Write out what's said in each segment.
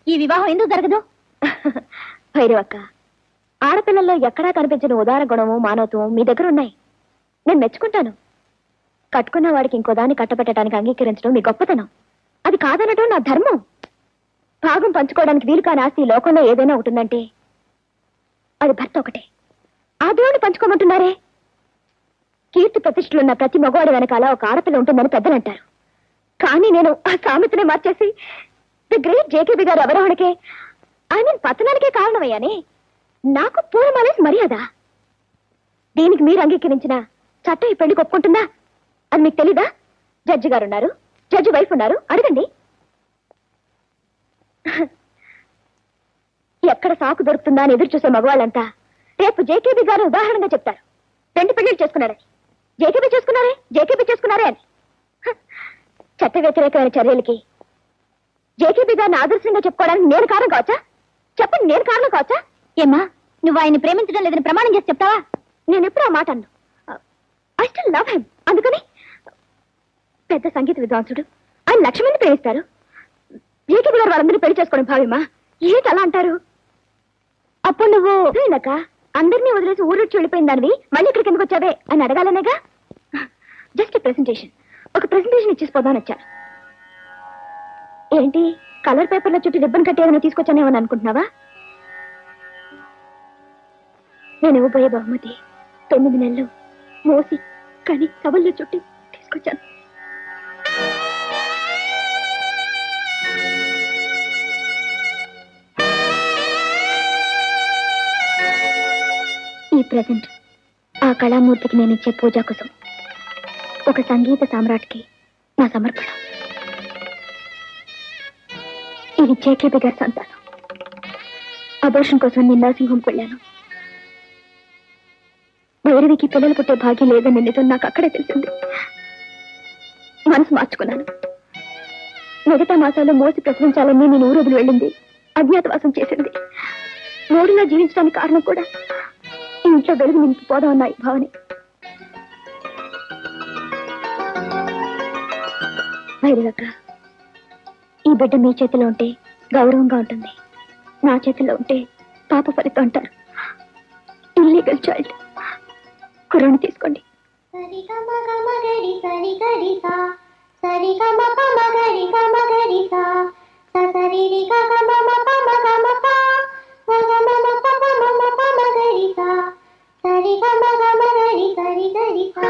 ఈ వివాహం ఎందుకు జరగదు భైరవక్క ఆడపిల్లల్లో ఎక్కడా కనిపించిన ఉదార గుణము మానవత్వం మీ దగ్గర ఉన్నాయి నేను మెచ్చుకుంటాను కట్టుకున్న వాడికి ఇంకో దాన్ని కట్టబెట్టడానికి అంగీకరించడం మీ గొప్పతనం అది కాదనటం నా ధర్మం భాగం పంచుకోవడానికి వీలు కాని ఆస్తి ఈ లోకంలో ఏదైనా ఉంటుందంటే అది భర్త ఒకటే ఆ దేవుడిని పంచుకోమంటున్నారే కీర్తి ప్రతిష్టలున్న ప్రతి మగవాడి వెనకాల ఒక ఆడపిల్ల ఉంటుందని పెద్దలు అంటారు కానీ నేను ఆ సామెతనే మార్చేసి ది గ్రేట్ జేకేబీ గారు అవరోహణకే ఐ మీన్ పతనానికే కారణమయ్యానే నాకు పూర్వమాలేసి మర్యాద దీనికి మీరు అంగీకరించిన చట్టం ఈ పెళ్లికి ఒప్పుకుంటుందా అని మీకు తెలీదా జడ్జి గారు ఉన్నారు జడ్జి వైఫ్ ఉన్నారు అడగండి ఎక్కడ సాకు దొరుకుతుందా అని ఎదురు చూసే మగవాళ్ళంతా రేపు జేకేబీ గారు ఉదాహరణగా చెప్తారు రెండు పెళ్లిళ్ళు చేసుకున్నారని జేకేబీ చేసుకున్నారే జేకేబీ చేసుకున్నారే అని హ, చట్ట వ్యతిరేకమైన చర్యలకి జేకేబీ గారిని ఆదర్శంగా చెప్పుకోవడానికి నేను కారణం కావచ్చా చెప్పండి నేను కారణం కావచ్చా ఏమ్మా నువ్వు ఆయన్ని ప్రేమించడం లేదని ప్రమాణం చేసి చెప్తావా నేను ఎప్పుడు ఆ మాట అన్ను ఐ స్టిల్ లవ్ హిమ్ అందుకని పెద్ద సంగీత విద్వాంసుడు ఆయన లక్ష మంది ప్రేమిస్తారు జేకేబీ గారు వాళ్ళందరినీ పెళ్లి చేసుకోవడం భావ్యమా ఏంటి అలా అంటారు అప్పుడు నువ్వు అయినాక అందరినీ వదిలేసి ఊరొచ్చి వెళ్ళిపోయిన దానివి మళ్ళీ ఇక్కడికి ఎందుకు వచ్చావే అని అడగాలనేగా జస్ట్ ప్రెసెంటేషన్ ఒక ప్రెసెంటేషన్ ఇచ్చేసిపోదాని వచ్చాను ఏంటి కలర్ పేపర్లో చుట్టూ రిబ్బన్ కట్టి ఏమైనా తీసుకొచ్చానేమని అనుకుంటున్నావా నేను ఇవ్వబోయే బహుమతి తొమ్మిది నెలలు మోసి కానీ సభల్లో చుట్టి తీసుకొచ్చాను ఈ ప్రజెంట్ ఆ కళామూర్తికి నేను ఇచ్చే పూజా కోసం ఒక సంగీత సామ్రాట్కి నా సమర్పణ ఇది జేకేబీ గారి సంతానం అబోర్షన్ కోసం నేను నర్సింగ్ హోమ్కి వెళ్ళాను భైరవికి పిల్లలు పుట్టే భాగ్యం లేదని నిజం నాకు అక్కడే తెలిసింది మనసు మార్చుకున్నాను మిగతా మాసాలు మోసి ప్రసవించాలని నేను ఊరోజులు వెళ్ళింది అజ్ఞాతవాసం చేసింది మూడులా జీవించడానికి కారణం కూడా ఈ ఇంట్లో వెలుగు నింపిపోదాం అన్న ఈ భావనే భైరవక్క ఈ బిడ్డ మీ చేతిలో ఉంటే గౌరవంగా ఉంటుంది నా చేతిలో ఉంటే పాప ఫలితం అంటారు ఇల్లీగల్ చైల్డ్ కుర్రాన్ని తీసుకోండి సరి గమ గమ గరి సరి గరి సా సరి గమ పమ గరి గమ గరి సా స సరి రి గ గ మ మ పమ గమ ప గ గ మ మ ప ప మ మ పమ గరి సా సరి గమ గమ గరి సరి గరి సా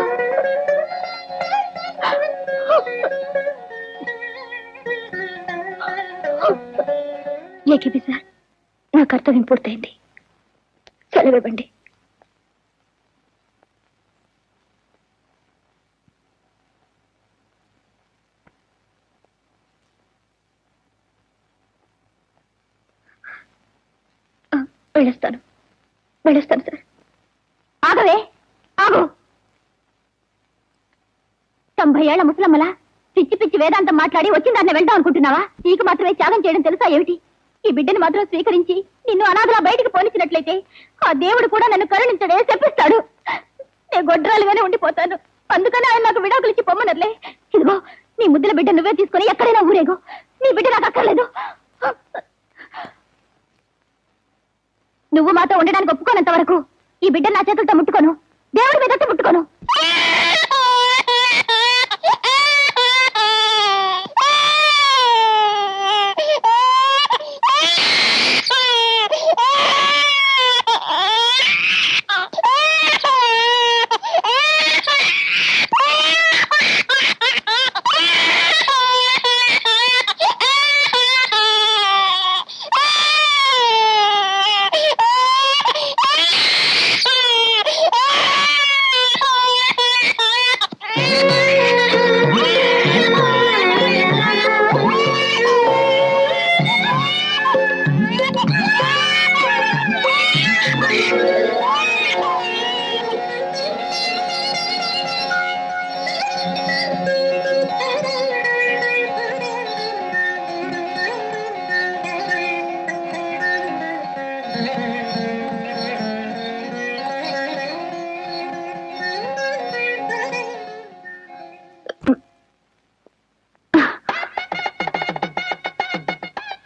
ఏకేపీ సార్ నా కర్తవ్యం పూర్తయింది సెలవు ఇవ్వండి ఆ, వెళ్ళొస్తాను వెళ్ళొస్తాను సార్ ఆగవే ఆగు తొంభై ఏళ్ల ముసలమ్మలా పిచ్చి పిచ్చి వేదాంతం మాట్లాడి వచ్చిన దాన్ని వెళ్దాం అనుకుంటున్నావా నీకు మాత్రమే త్యాగం చేయడం తెలుసా ఏమిటి ఈ బిడ్డని మాత్రం స్వీకరించి నిన్ను అనాథలా బయటికి పోనిచ్చినట్లయితే ఆ దేవుడు కూడా నన్ను కరుణించడే చెప్పిస్తాడు నేను గొడ్రాలుగానే ఉండిపోతాను అందుకని ఆయన నాకు విడాకులు ఇచ్చి పొమ్మనర్లే ఇదిగో నీ ముద్దుల బిడ్డ నువ్వే తీసుకొని ఎక్కడైనా ఊరేగో నీ బిడ్డ నాకు అక్కర్లేదు నువ్వు మాతో ఉండడానికి ఒప్పుకోనంత వరకు ఈ బిడ్డ నా చేతులతో ముట్టుకోను దేవుడి మీదతో ముట్టుకోను ఆ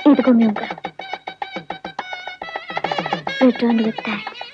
ఇదిగో మీ ఉంగరం రిటర్న్ విత్ థ్యాంక్స్